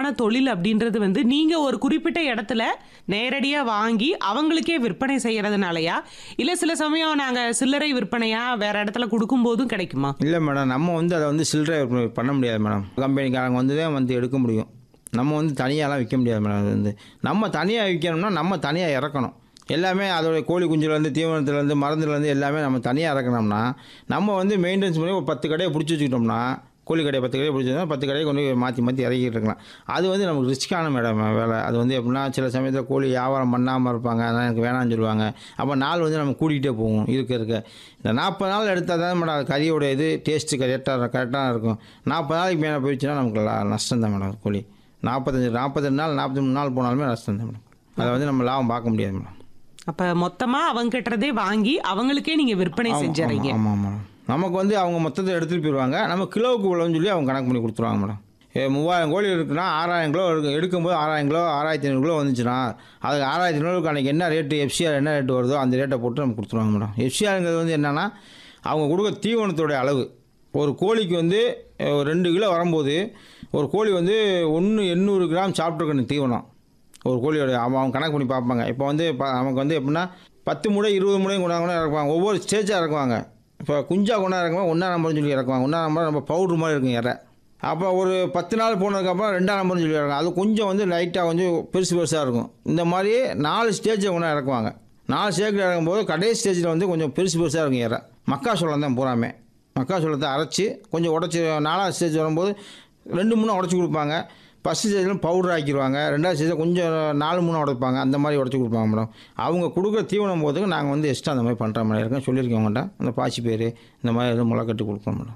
தொழில் அப்படின்றது வந்து நீங்க ஒரு குறிப்பிட்ட இடத்துல நேரடியா வாங்கி அவங்களுக்கே விற்பனை செய்யறதுனாலயா இல்ல சில சமயம் நாங்க சில்லறை விற்பனையா வேற இடத்துல கொடுக்கும் போதும் கிடைக்குமா இல்லை மேடம் நம்ம வந்து அதை வந்து சில்லறை விற்பனை பண்ண முடியாது மேடம் கம்பெனிக்காரங்க வந்து தான் வந்து எடுக்க முடியும் நம்ம வந்து தனியாலாம் விற்க முடியாது மேடம் அது வந்து நம்ம தனியாக விற்கணும்னா நம்ம தனியாக இறக்கணும் எல்லாமே அதோடைய கோழி குஞ்சுலேருந்து தீவனத்துலேருந்து மருந்துலேருந்து எல்லாமே நம்ம தனியாக இறக்கணும்னா நம்ம வந்து மெயின்டெனன்ஸ் பண்ணி ஒரு பத்து கடையை பிடிச்சி வச்சுக்கிட்டோம்னா கோழி கடையை பத்து கடையை பிடிச்சோம்னா பத்து கடையை கொண்டு போய் மாற்றி மாற்றி இறக்கிட்டு இருக்கலாம் அது வந்து நமக்கு ரிஸ்க்கான மேடம் வேலை அது வந்து எப்படின்னா சில சமயத்தில் கோழி வியாபாரம் பண்ணாமல் இருப்பாங்க அதனால் எனக்கு வேணாம்னு சொல்லுவாங்க அப்போ நாள் வந்து நம்ம கூட்டிகிட்டே போவோம் இருக்க இருக்க இந்த நாற்பது நாள் எடுத்தால் தான் மேடம் அது கறியோட இது டேஸ்ட்டு கரெக்டாக கரெக்டாக இருக்கும் நாற்பது நாளைக்கு மேலே போயிடுச்சுன்னா நமக்கு லா- நஷ்டம் தான் மேடம் கோழி நாற்பத்தஞ்சு நாற்பத்தெண்டு நாள் நாற்பத்தி மூணு நாள் போனாலுமே நஷ்டம் தான் மேடம் அதை வந்து நம்ம லாபம் பார்க்க முடியாது மேடம் அப்ப மொத்தமா அவங்க கிட்டதே வாங்கி அவங்களுக்கே நீங்க விற்பனை செஞ்சறீங்க ஆமாம் மேடம் நமக்கு வந்து அவங்க மொத்தத்தை எடுத்துகிட்டு போயிடுவாங்க நம்ம கிலோவுக்கு இவ்வளோன்னு சொல்லி அவங்க கணக்கு பண்ணி கொடுத்துருவாங்க மேடம் ஏ, மூவாயிரம் கோழி இருக்குன்னா ஆறாயிரம் கிலோ எடுக்க எடுக்கும்போது ஆறாயிரம் கிலோ ஆறாயிரத்தி ஐநூறு கிலோ வந்துச்சுன்னா அதுக்கு ஆறாயிரத்தி ஐநூறுக்கு அன்றைக்கி என்ன ரேட்டு எஃப்சிஆர் என்ன ரேட்டு வருதோ அந்த ரேட்டை போட்டு நம்ம கொடுத்துருவாங்க மேடம் எஃப்சிஆருங்கிறது வந்து என்னென்னா அவங்க கொடுக்குற தீவனத்தோடைய அளவு ஒரு கோழிக்கு வந்து அஹ், ஒரு ரெண்டு கிலோ வரும்போது ஒரு கோழி வந்து ஒன்று எண்ணூறு கிராம் சாப்பிட்ருக்கணும் தீவனம் ஒரு கோழியோட அவன் அவங்க கணக்கு பண்ணி பார்ப்பாங்க இப்போ வந்து ப- நமக்கு வந்து எப்படின்னா பத்து முறை இருபது முறையும் கொண்டாங்க கூட இறக்குவாங்க ஒவ்வொரு ஸ்டேஜாக இறக்குவாங்க இப்போ குஞ்சா கொண்டா இறக்குவாங்க ஒன்றா நம்பர்னு சொல்லி இறக்குவாங்க ஒன்றா நம்பர் நம்ம பவுட்ரு மாதிரி இருக்கும் இறை அப்போ ஒரு பத்து நாள் போனதுக்கப்புறம் ரெண்டாம் நம்பர்னு சொல்லி இறக்கும் அது கொஞ்சம் வந்து லைட்டாக கொஞ்சம் பெருசு பெருசாக இருக்கும் இந்த மாதிரி நாலு ஸ்டேஜை கொண்டா இறக்குவாங்க நாலு ஸ்டேஜில் இறக்கும்போது கடைசி ஸ்டேஜில் வந்து கொஞ்சம் பெருசு பெருசாக இருக்கும் இறை மக்காசோளம் தான் பூராமே மக்காசோளத்தை அரைச்சி கொஞ்சம் உடச்சி நாலாவது ஸ்டேஜ் வரும்போது ரெண்டு மூணு உடச்சி கொடுப்பாங்க ஃபஸ்ட்டு ஸ்டேஜில் பவுடர் ஆக்கிடுவாங்க ரெண்டாவது ஸ்டேஜில் கொஞ்சம் நாலு மூணு உடைப்பாங்க அந்த மாதிரி உடச்சி கொடுப்பாங்க மேடம் அவங்க கொடுக்குற தீவனம் போதுக்கு நாங்கள் வந்து எக்ஸ்ட்ரா அந்த மாதிரி பண்ணுற மாதிரி இருக்கோம் சொல்லியிருக்கோம் அவங்கள்ட்ட அந்த பாசி பேர் இந்த மாதிரி எதுவும் முளைக்கட்டி கொடுப்போம் மேடம்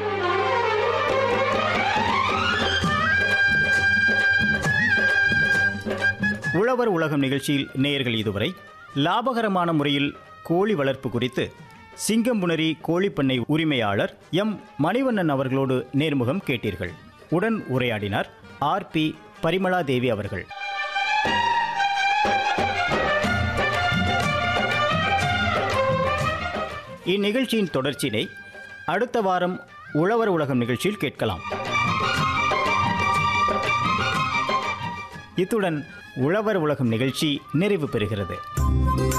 உழவர் உலகம் நிகழ்ச்சியில் நேயர்கள் இதுவரை லாபகரமான முறையில் கோழி வளர்ப்பு குறித்து சிங்கம்புணரி கோழிப்பண்ணை உரிமையாளர் எம் மணிவண்ணன் அவர்களோடு நேர்முகம் கேட்டீர்கள் உடன் உரையாடினார் ஆர் பி பரிமளா தேவி அவர்கள் இந்நிகழ்ச்சியின் தொடர்ச்சியினை அடுத்த வாரம் உழவர் உலகம் நிகழ்ச்சியில் கேட்கலாம் இத்துடன் உழவர் உலகம் நிகழ்ச்சி நிறைவு பெறுகிறது